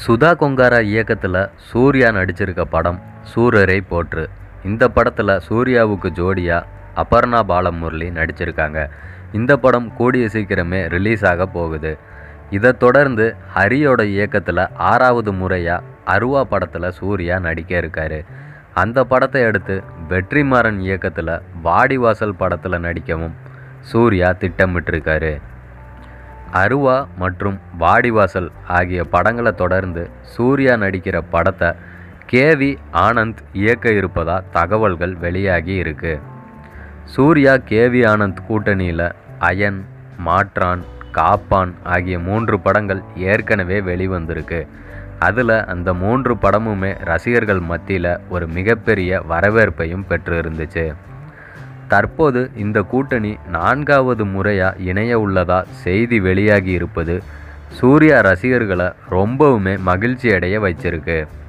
சுதா கொங்காரா இயக்கத்தில் சூர்யா நடிச்சிருக்க படம் சூரரை போற்று இந்த படத்தில் சூர்யாவுக்கு ஜோடியாக அபர்ணா பாலமுரளி நடிச்சிருக்காங்க இந்த படம் கூடிய சீக்கிரமே ரிலீஸ் ஆக போகுது இதை தொடர்ந்து ஹரியோட இயக்கத்தில் ஆறாவது முறையாக அருவா படத்தில் சூர்யா நடிக்க இருக்காரு அந்த படத்தை அடுத்து வெற்றிமாறன் இயக்கத்தில் வாடிவாசல் படத்தில் நடிக்கவும் சூர்யா திட்டமிட்டிருக்காரு அருவா மற்றும் வாடிவாசல் ஆகிய படங்களை தொடர்ந்து சூர்யா நடிக்கிற படத்தை கேவி ஆனந்த் இயக்க இருப்பதா தகவல்கள் வெளியாகி இருக்கு சூர்யா கேவி ஆனந்த் கூட்டணியில் அயன் மாற்றான் காப்பான் ஆகிய மூன்று படங்கள் ஏற்கனவே வெளிவந்திருக்கு அதில் அந்த மூன்று படமுமே ரசிகர்கள் மத்தியில் ஒரு மிகப்பெரிய வரவேற்பையும் பெற்று இருந்துச்சு தற்போது இந்த கூட்டணி நான்காவது முறையாக இணைய உள்ளதா செய்தி வெளியாகி இருப்பது சூர்யா ரசிகர்களை ரொம்பவுமே மகிழ்ச்சி அடைய வச்சிருக்கு